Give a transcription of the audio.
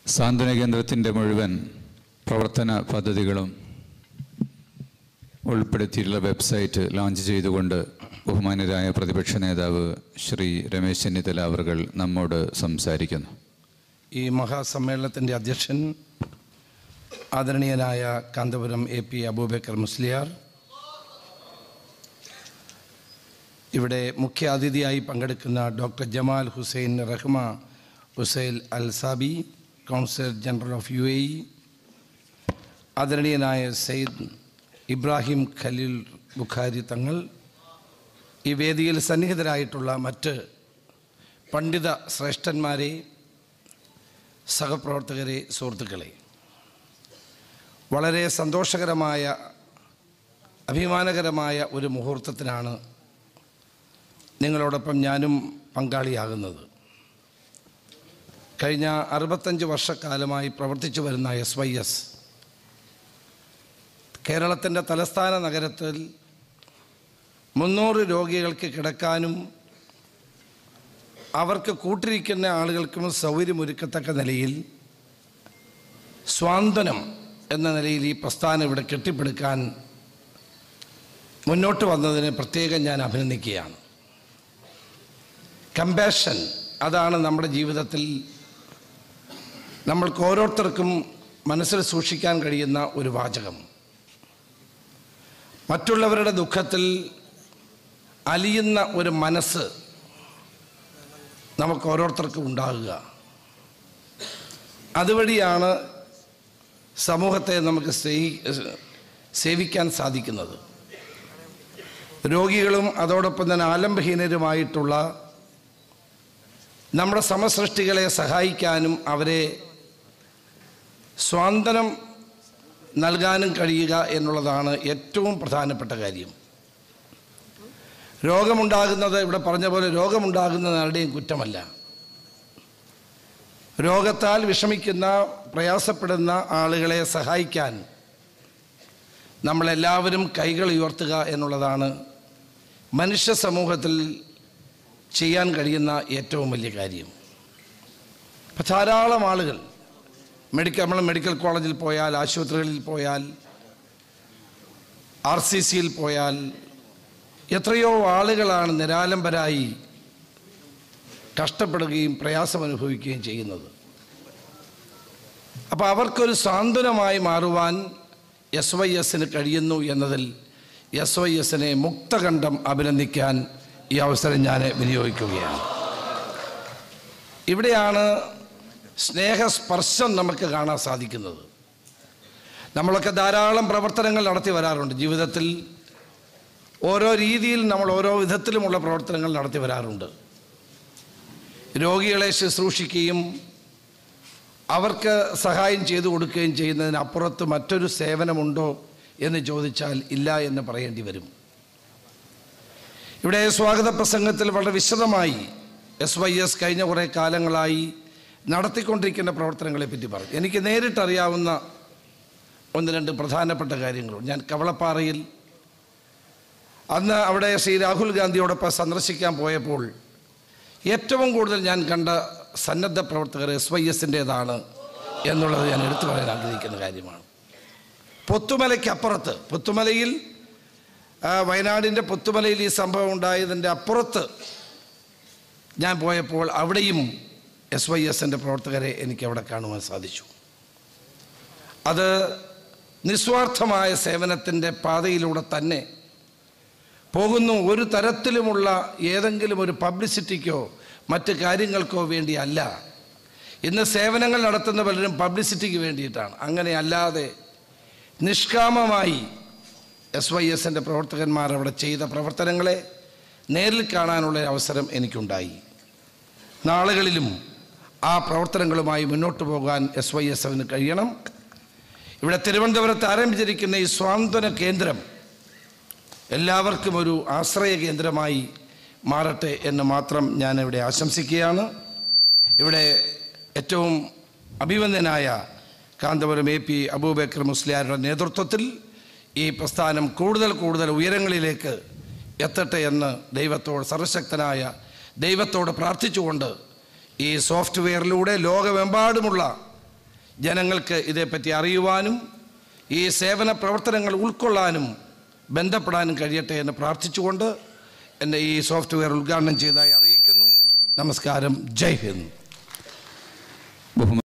സാന്ത്വന കേന്ദ്രത്തിൻ്റെ മുഴുവൻ പ്രവർത്തന പദ്ധതികളും ഉൾപ്പെടുത്തിയിട്ടുള്ള വെബ്സൈറ്റ് ലോഞ്ച് ചെയ്തുകൊണ്ട് ബഹുമാന്യരായ പ്രതിപക്ഷ നേതാവ് ശ്രീ രമേശ് ചെന്നിത്തല അവർ നമ്മോട് സംസാരിക്കുന്നു ഈ മഹാസമ്മേളനത്തിൻ്റെ അധ്യക്ഷൻ ആദരണീയനായ കാന്തപുരം എ പി അബൂബക്കർ മുസ്ലിയാർ ഇവിടെ മുഖ്യ അതിഥിയായി പങ്കെടുക്കുന്ന doctor Jamal Hussain Rahma Husail Al Zaabi counsellor general of U A E ആദരണീയനായ സയ്യിദ് ഇബ്രാഹിം ഖലീൽ ബുഖാരി തങ്ങൾ ഈ വേദിയിൽ സന്നിഹിതരായിട്ടുള്ള മറ്റ് പണ്ഡിത ശ്രേഷ്ഠന്മാരെ സഹപ്രവർത്തകരെ സുഹൃത്തുക്കളെ വളരെ സന്തോഷകരമായ അഭിമാനകരമായ ഒരു മുഹൂർത്തത്തിനാണ് നിങ്ങളോടൊപ്പം ഞാനും പങ്കാളിയാകുന്നത് കഴിഞ്ഞ അറുപത്തഞ്ച് വർഷക്കാലമായി പ്രവർത്തിച്ചു വരുന്ന എസ് വൈ എസ് കേരളത്തിൻ്റെ തലസ്ഥാന നഗരത്തിൽ മുന്നൂറ് രോഗികൾക്ക് കിടക്കാനും അവർക്ക് കൂട്ടിരിക്കുന്ന ആളുകൾക്കും സൗകര്യമൊരുക്കത്തക്ക നിലയിൽ സ്വാന്തനം എന്ന നിലയിൽ ഈ പ്രസ്ഥാനം ഇവിടെ കെട്ടിപ്പടുക്കാൻ മുന്നോട്ട് വന്നതിന് പ്രത്യേകം ഞാൻ അഭിനന്ദിക്കുകയാണ് കമ്പാഷൻ അതാണ് നമ്മുടെ ജീവിതത്തിൽ നമ്മൾക്ക് ഓരോരുത്തർക്കും മനസ്സിൽ സൂക്ഷിക്കാൻ കഴിയുന്ന ഒരു വാചകം മറ്റുള്ളവരുടെ ദുഃഖത്തിൽ അലിയുന്ന ഒരു മനസ്സ് നമുക്ക് ഓരോരുത്തർക്കും ഉണ്ടാകുക അതുവഴിയാണ് സമൂഹത്തെ നമുക്ക് സ്നേഹി സേവിക്കാൻ സാധിക്കുന്നത് രോഗികളും അതോടൊപ്പം തന്നെ ആലംബഹീനരുമായിട്ടുള്ള നമ്മുടെ സമസൃഷ്ടികളെ സഹായിക്കാനും അവരെ സ്വാന്തനം നൽകാനും കഴിയുക എന്നുള്ളതാണ് ഏറ്റവും പ്രധാനപ്പെട്ട കാര്യം രോഗമുണ്ടാകുന്നത് ഇവിടെ പറഞ്ഞ പോലെ രോഗമുണ്ടാകുന്നത് ആരുടെയും കുറ്റമല്ല രോഗത്താൽ വിഷമിക്കുന്ന പ്രയാസപ്പെടുന്ന ആളുകളെ സഹായിക്കാൻ നമ്മളെല്ലാവരും കൈകൾ ഉയർത്തുക എന്നുള്ളതാണ് മനുഷ്യ സമൂഹത്തിൽ ചെയ്യാൻ കഴിയുന്ന ഏറ്റവും വലിയ കാര്യം ഇപ്പം ധാരാളം ആളുകൾ മെഡിക്കൽ നമ്മൾ മെഡിക്കൽ കോളേജിൽ പോയാൽ ആശുപത്രികളിൽ പോയാൽ ആർ സി സിയിൽ പോയാൽ എത്രയോ ആളുകളാണ് നിരാലംബരായി കഷ്ടപ്പെടുകയും പ്രയാസം അനുഭവിക്കുകയും ചെയ്യുന്നത് അപ്പോൾ അവർക്കൊരു സാന്ത്വനമായി മാറുവാൻ എസ് വൈ എസിന് കഴിയുന്നു എന്നതിൽ എസ് വൈ എസിനെ മുക്തകണ്ഠം അഭിനന്ദിക്കാൻ ഈ അവസരം ഞാൻ വിനിയോഗിക്കുകയാണ് ഇവിടെയാണ് സ്നേഹസ്പർശം നമുക്ക് കാണാൻ സാധിക്കുന്നത് നമ്മളൊക്കെ ധാരാളം പ്രവർത്തനങ്ങൾ നടത്തി വരാറുണ്ട് ജീവിതത്തിൽ ഓരോ രീതിയിൽ നമ്മൾ ഓരോ വിധത്തിലുമുള്ള പ്രവർത്തനങ്ങൾ നടത്തി വരാറുണ്ട് രോഗികളെ ശുശ്രൂഷിക്കുകയും അവർക്ക് സഹായം ചെയ്തു കൊടുക്കുകയും ചെയ്യുന്നതിനപ്പുറത്ത് മറ്റൊരു സേവനമുണ്ടോ എന്ന് ചോദിച്ചാൽ ഇല്ല എന്ന് പറയേണ്ടി വരും ഇവിടെ സ്വാഗത പ്രസംഗത്തിൽ വളരെ വിശദമായി എസ് വൈ എസ് കഴിഞ്ഞ കുറേ കാലങ്ങളായി നടത്തിക്കൊണ്ടിരിക്കുന്ന പ്രവർത്തനങ്ങളെ പറ്റി പറഞ്ഞു എനിക്ക് നേരിട്ടറിയാവുന്ന ഒന്ന് രണ്ട് പ്രധാനപ്പെട്ട കാര്യങ്ങളുണ്ട് ഞാൻ കവളപ്പാറയിൽ അന്ന് അവിടെ ശ്രീ രാഹുൽ ഗാന്ധിയോടൊപ്പം സന്ദർശിക്കാൻ പോയപ്പോൾ ഏറ്റവും കൂടുതൽ ഞാൻ കണ്ട സന്നദ്ധ പ്രവർത്തകർ എസ് വൈ എസിൻ്റേതാണ് എന്നുള്ളത് ഞാൻ എടുത്തു പറയാൻ ആഗ്രഹിക്കുന്ന കാര്യമാണ് പൊത്തുമലയ്ക്കപ്പുറത്ത് പൊത്തുമലയിൽ ആ, വയനാടിൻ്റെ പൊത്തുമലയിൽ ഈ സംഭവം ഉണ്ടായതിൻ്റെ അപ്പുറത്ത് ഞാൻ പോയപ്പോൾ അവിടെയും എസ് വൈ എസിൻ്റെ പ്രവർത്തകരെ എനിക്ക് അവിടെ കാണുവാൻ സാധിച്ചു അത് നിസ്വാർത്ഥമായ സേവനത്തിൻ്റെ പാതയിലൂടെ തന്നെ പോകുന്നു ഒരു തരത്തിലുമുള്ള ഏതെങ്കിലും ഒരു പബ്ലിസിറ്റിക്കോ മറ്റ് കാര്യങ്ങൾക്കോ വേണ്ടിയല്ല ഇന്ന് സേവനങ്ങൾ നടത്തുന്ന പലരും പബ്ലിസിറ്റിക്ക് വേണ്ടിയിട്ടാണ് അങ്ങനെ അല്ലാതെ നിഷ്കാമമായി എസ് വൈ എസിൻ്റെ പ്രവർത്തകന്മാർ അവിടെ ചെയ്ത പ്രവർത്തനങ്ങളെ നേരിൽ കാണാനുള്ള ഒരു അവസരം എനിക്കുണ്ടായി നാളുകളിലും ആ പ്രവർത്തനങ്ങളുമായി മുന്നോട്ട് പോകാൻ എസ് വൈ എസ് എഫിന് കഴിയണം ഇവിടെ തിരുവനന്തപുരത്ത് ആരംഭിച്ചിരിക്കുന്ന ഈ സ്വാന്തന കേന്ദ്രം എല്ലാവർക്കും ഒരു ആശ്രയ കേന്ദ്രമായി മാറട്ടെ എന്ന് മാത്രം ഞാൻ ഇവിടെ ആശംസിക്കുകയാണ് ഇവിടെ ഏറ്റവും അഭിവന്ദനായ കാന്തപുരം എ പി അബൂബക്കർ മുസ്ലിയാരുടെ നേതൃത്വത്തിൽ ഈ പ്രസ്ഥാനം കൂടുതൽ കൂടുതൽ ഉയരങ്ങളിലേക്ക് എത്തട്ടെ എന്ന് ദൈവത്തോട് സർവശക്തനായ ദൈവത്തോട് പ്രാർത്ഥിച്ചുകൊണ്ട് ഈ സോഫ്റ്റ്വെയറിലൂടെ ലോകമെമ്പാടുമുള്ള ജനങ്ങൾക്ക് ഇതേപ്പറ്റി അറിയുവാനും ഈ സേവന പ്രവർത്തനങ്ങൾ ഉൾക്കൊള്ളാനും ബന്ധപ്പെടാനും കഴിയട്ടെ എന്ന് പ്രാർത്ഥിച്ചുകൊണ്ട് എൻ്റെ ഈ സോഫ്റ്റ്വെയർ ഉദ്ഘാടനം ചെയ്തതായി അറിയിക്കുന്നു നമസ്കാരം ജയ് ഹിന്ദ് ബഹുമാ